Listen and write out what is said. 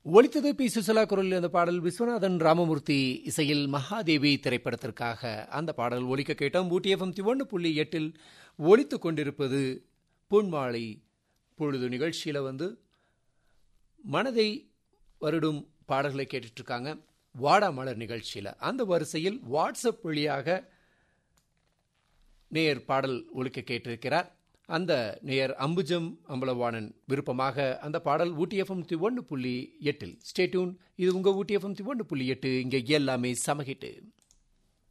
ஒலித்தது பி சுசலா குரலில் அந்த பாடல் விஸ்வநாதன் ராமமூர்த்தி இசையில் மகாதேவி திரைப்படத்திற்காக அந்த பாடல் ஒலிக்க கேட்டோம் ஊட்டி எஃப்எம் ஒன்று புள்ளி எட்டில் ஒலித்து கொண்டிருப்பது பொன்மாலை பொழுது நிகழ்ச்சியில் வந்து மனதை வருடும் பாடல்களை கேட்டுட்டு இருக்காங்க வாடா மலர் நிகழ்ச்சியில் அந்த வரிசையில் வாட்ஸ்அப் வழியாக நேயர் பாடல் ஒலிக்க கேட்டிருக்கிறார் அந்த நேயர் அம்புஜம் அம்பலவாணன் விருப்பமாக அந்த பாடல் ஊட்டி எஃப்எம் ஒன்று புள்ளி எட்டில் ஸ்டேட்யூன் இது உங்கள் ஊட்டி எஃப்எம் ஒன்று புள்ளி எட்டு இங்கே எல்லாமே சமகிட்டு